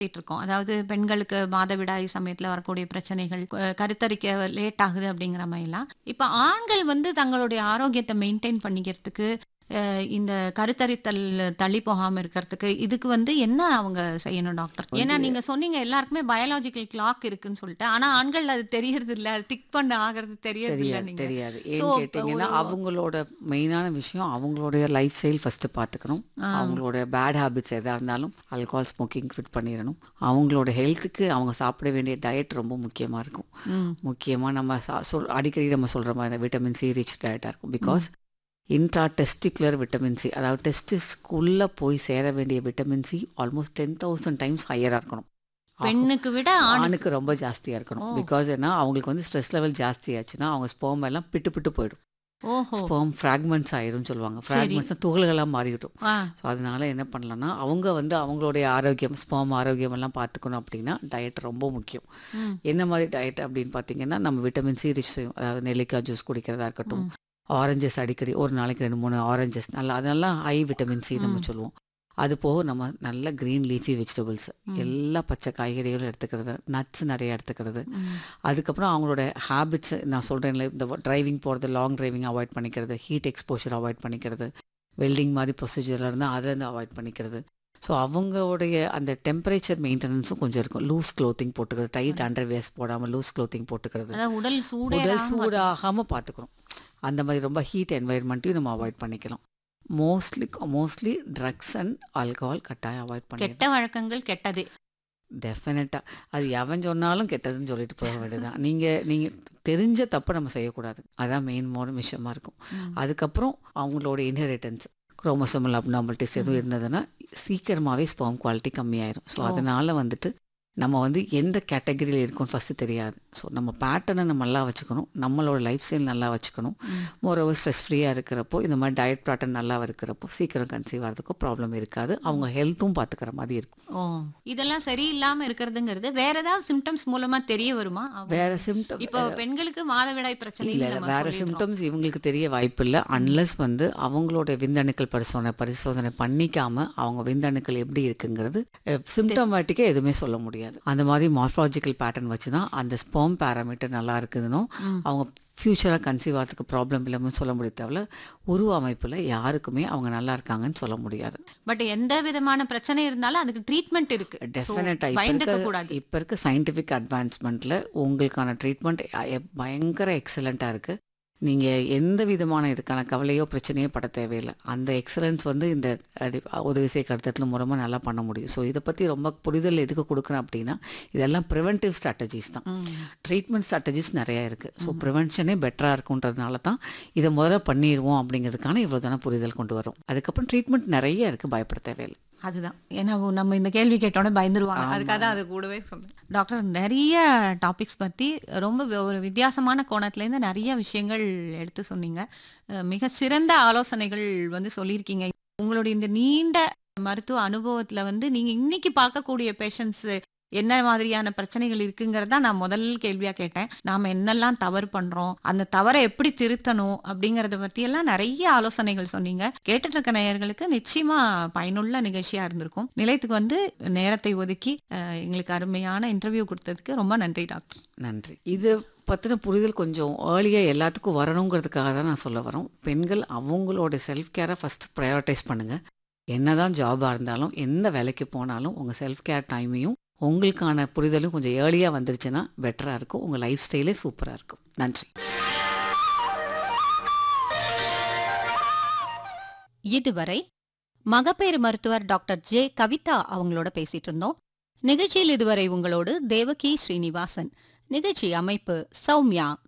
இருக்கோம் அதாவது பெண்களுக்கு மாதவிடாய் சமயத்துல வரக்கூடிய பிரச்சனைகள் க- கருத்தரிக்க லேட் ஆகுது அப்படிங்கிற மாதிரிலாம் இப்ப ஆண்கள் வந்து தங்களுடைய ஆரோக்கியத்தை மெயின்டைன் பண்ணிக்கிறதுக்கு அஹ், இந்த கருத்தரித்தல் தள்ளி போகாம இருக்கிறதுக்கு இதுக்கு வந்து என்ன அவங்க செய்யணும் டாக்டர் ஏன்னா நீங்க சொன்னீங்க எல்லாருக்குமே பயாலாஜிக்கல் கிளாக் இருக்குன்னு சொல்லிட்டு ஆனா ஆண்கள் அது தெரியறது இல்ல அது திக் பண்ண ஆகிறது தெரியறது இல்ல தெரியாது நீங்க தெரியாது So, ஏன்னு இப்ப கேட்டிங்கன்னா ஒரு- அவங்களோட மெயினான விஷயம் அவங்களுடைய லைஃப் ஸ்டைல் ஃபஸ்ட்டு பார்த்துக்கணும் அவங்களோட பேட் ஹாபிட்ஸ் எதாக இருந்தாலும் ஆல்கஹால் ஸ்மோக்கிங் ஃபிட் பண்ணிடணும் அவங்களோட ஹெல்த்துக்கு அவங்க சாப்பிட வேண்டிய டயட் ரொம்ப முக்கியமாக இருக்கும் ம். முக்கியமாக நம்ம சா- சொல் அடிக்கடி நம்ம சொல்கிற மாதிரி விட்டமின் சி ரிச் டயட்டாக இருக்கும் because intra testicular vitamin C அதாவது டெஸ்டிஸ்க்குள்ளே போய் சேர வேண்டிய vitamin C almost ten thousand times ஹையராக இருக்கணும் பெண்ணுக்கு விட ஆணுக்கு ஆணுக்கு ரொம்ப ஜாஸ்தியாக இருக்கணும் ஓ. பிகாஸ் ஏன்னா அவங்களுக்கு வந்து ஸ்ட்ரெஸ் லெவல் ஜாஸ்தி ஆச்சுன்னா அவங்க ஸ்போம் எல்லாம் பிட்டு பிட்டு போயிடும் ஓஹோ ஸ்போம் ஃப்ராக்மெண்ட்ஸ் ஆயிரும்னு சொல்லுவாங்க ஃப்ராக்மெண்ட்ஸ் துகள்களாக மாறிவிடும் ஆ ஸோ அதனால என்ன பண்ணலாம்னா அவங்க வந்து அவங்களுடைய ஆரோக்கியம் ஸ்போம் ஆரோக்கியம் எல்லாம் பார்த்துக்கணும் அப்படின்னா டயட் ரொம்ப முக்கியம் ம். என்ன மாதிரி டயட் அப்படின்னு பார்த்தீங்கன்னா நம்ம விட்டமின் சி ரிச் அதாவது நெல்லிக்காய் ஜூஸ் குடிக்கிறதா இருக்கட்டும் ஆரஞ்சஸ் அடிக்கடி ஒரு நாளைக்கு ரெண்டு மூணு ஆரஞ்சஸ் நல்லா அதெல்லாம் ஹை விட்டமின் சி நம்ம ம். சொல்லுவோம் அது போக நம்ம நல்ல க்ரீன் லீஃபி வெஜிடபிள்ஸ் ம். எல்லா பச்சை காய்கறிகளும் எடுத்துக்கிறது நட்ஸ் நிறைய எடுத்துக்கிறது ம். அதுக்கப்புறம் அவங்களோட ஹேபிட்ஸ் நான் சொல்கிறேன்ல இந்த டிரைவிங் போகிறது லாங் டிரைவிங் அவாய்ட் பண்ணிக்கிறது ஹீட் எக்ஸ்போஷர் அவாய்ட் பண்ணிக்கிறது வெல்டிங் மாதிரி ப்ரொசீஜரில் இருந்தால் அதுலேருந்து அவாய்ட் பண்ணிக்கிறது ஸோ அவங்களுடைய அந்த டெம்பரேச்சர் மெயின்டெனன்ஸும் கொஞ்சம் இருக்கும் லூஸ் க்ளோத்திங் போட்டுக்கிறது டைட் அண்டர் வேஸ்ட் போடாமல் லூஸ் க்ளோத்திங் போட்டுக்கிறது அதாவது உடல் சூடே உடல் சூடாகாமல் பார்த்துக்கணும் அந்த மாதிரி ரொம்ப ஹீட் என்வாயர்மெண்ட்டையும் நம்ம அவாய்ட் பண்ணிக்கலாம் mostly mostly drugs and alcohol கட்டாயம் அவாய்ட் பண்ணிக்கலாம் கெட்ட வழக்கங்கள் கெட்டது டெஃபினட்டாக அது எவன் சொன்னாலும் கெட்டதுன்னு சொல்லிட்டு போக வேண்டியதுதான் நீங்கள் நீங்கள் தெரிஞ்ச தப்பை நம்ம செய்யக்கூடாது அதான் மெயின் மோட விஷயமா இருக்கும் ம். அதுக்கப்புறம் அவங்களோட இன்ஹெரிட்டன்ஸ் குரோமோசோமல் அப்னாமல்டிஸ் எதுவும் இருந்ததுன்னா சீக்கிரமாகவே ஸ்பெர்ம் குவாலிட்டி கம்மியாயிரும் ஸோ ஓ. அதனால் வந்துட்டு நம்ம வந்து எந்த கேட்டகரியில் இருக்கோம்னு ஃபஸ்ட்டு தெரியாது ஸோ நம்ம பேட்டர்னை நம்ம நல்லா வச்சுக்கணும் நம்மளோட லைஃப் ஸ்டைல் நல்லா வச்சுக்கணும் ம். மோரோவர் ஸ்ட்ரெஸ் ஃப்ரீயாக இருக்கிறப்போ இந்த மாதிரி டயட் பேட்டர்ன் நல்லா இருக்கிறப்போ சீக்கிரம் கன்சீவ் ஆகிறதுக்கும் ப்ராப்ளம் இருக்காது அவங்க ஹெல்த்தும் பார்த்துக்கிற மாதிரி இருக்கும் ஓ இதெல்லாம் சரியில்லாம இருக்கிறதுங்கிறது வேற ஏதாவது சிம்டம்ஸ் மூலமா தெரிய வருமா அவங்க- வேற சிம்டம் இப்போ பெண்களுக்கு மாதவிடாய் பிரச்சனை இல்ல இல்ல வேற சிம்டம்ஸ் இவங்களுக்கு தெரிய வாய்ப்பு இல்லை அன்லஸ் வந்து அவங்களோட விந்தணுக்கள் பரிசோதனை பரிசோதனை பண்ணிக்காம அவங்க விந்தணுக்கள் எப்படி இருக்குங்கிறது சிம்டமேட்டிக்காக எதுவுமே சொல்ல முடியாது அந்த மாதிரி மார்ஃபாலஜிக்கல் பேட்டர்ன் வச்சு தான் அந்த ஸ்போம் பேராமீட்டர் நல்லா இருக்குதுன்னு அவங்க ஃப்யூச்சராக கன்சீவ் ஆகிறதுக்கு ப்ராப்ளம் இல்லாமல் சொல்ல முடியும் தவிர உருவ அமைப்பில் யாருக்குமே அவங்க நல்லா இருக்காங்கன்னு சொல்ல முடியாது பட் எந்த விதமான பிரச்சனை இருந்தாலும் அதுக்கு ட்ரீட்மெண்ட் இருக்கு So, டெஃபினட்டாக இப்போ பயந்துக்க இருக்க கூடாது இப்போ இருக்க சயின்டிஃபிக் அட்வான்ஸ்மெண்ட்டில் உங்களுக்கான ட்ரீட்மெண்ட் பயங்கர எக்ஸலண்ட்டாக இருக்குது நீங்கள் எந்த விதமான இதுக்கான கவலையோ பிரச்சனையோ பட தேவையில்லை அந்த எக்ஸலன்ஸ் வந்து இந்த அடி- உதவி செய்ய கருத்தத்தில் மூலமாக நல்லா பண்ண முடியும் ஸோ இதை பற்றி ரொம்ப புரிதல் எதுக்கு கொடுக்குறேன் அப்படின்னா இதெல்லாம் ப்ரிவென்டிவ் ஸ்ட்ராட்டஜிஸ் தான் ம். ட்ரீட்மெண்ட் ஸ்ட்ராட்டஜிஸ் நிறையா இருக்குது ஸோ ப்ரிவென்ஷனே பெட்டராக இருக்குன்றதுனால தான் இதை முதல்ல பண்ணிடுவோம் அப்படிங்கிறதுக்கான இவ்வளோ தானே புரிதல் கொண்டு வரும் அதுக்கப்புறம் ட்ரீட்மெண்ட் நிறைய இருக்குது பயப்பட தேவையில்லை அதுதான் ஏன்னா ஓ, நம்ம இந்த கேள்வி கேட்டோன்னே பயந்துருவாங்க அதுக்காக தான் அது கூடவே சொன்னேன் டாக்டர் நிறைய டாபிக்ஸ் பற்றி ரொம்ப வி- ஒரு வித்தியாசமான கோணத்துலேருந்து நிறைய விஷயங்கள் எடுத்து சொன்னீங்க அஹ் மிக சிறந்த ஆலோசனைகள் வந்து சொல்லியிருக்கீங்க உங்களுடைய இந்த நீண்ட மருத்துவ அனுபவத்தில் வந்து நீங்கள் இன்னைக்கு பார்க்கக்கூடிய பேஷண்ட்ஸ் என்ன மாதிரியான பிரச்சனைகள் இருக்குங்கிறத நான் முதல் கேள்வியாக கேட்டேன் நாம் என்னெல்லாம் தவறு பண்ணுறோம் அந்த தவறை எப்படி திருத்தணும் அப்படிங்கிறத பற்றியெல்லாம் நிறைய ஆலோசனைகள் சொன்னீங்க கேட்டுட்டு இருக்க நேயர்களுக்கு நிச்சயமா பயனுள்ள நிகழ்ச்சியா இருந்திருக்கும் நிலையத்துக்கு வந்து நேரத்தை ஒதுக்கி அஹ், எங்களுக்கு அருமையான இன்டர்வியூ கொடுத்ததுக்கு ரொம்ப நன்றி டாக்டர் நன்றி இது பற்றின புரிதல் கொஞ்சம் ஏர்லியாக எல்லாத்துக்கும் வரணுங்கிறதுக்காக தான் நான் சொல்ல வரோம் பெண்கள் அவங்களோட செல்ஃப் கேரை ஃபஸ்ட் ப்ரையாரிட்டைஸ் பண்ணுங்கள் என்னதான் ஜாபாக இருந்தாலும் எந்த வேலைக்கு போனாலும் உங்கள் செல்ஃப் கேர் டைமையும் உங்களுக்கான புரிதலும் கொஞ்சம் ஏர்லியாக வந்துருச்சுன்னா பெட்டராக இருக்கும் உங்கள் லைஃப் ஸ்டைலே சூப்பராக இருக்கும் நன்றி இதுவரை மகப்பேறு மருத்துவர் டாக்டர் ஜே கவிதா அவங்களோட பேசிட்டு இருந்தோம் நிகழ்ச்சியில் இதுவரை உங்களோடு தேவகி ஸ்ரீனிவாசன் நிகழ்ச்சி அமைப்பு சௌமியா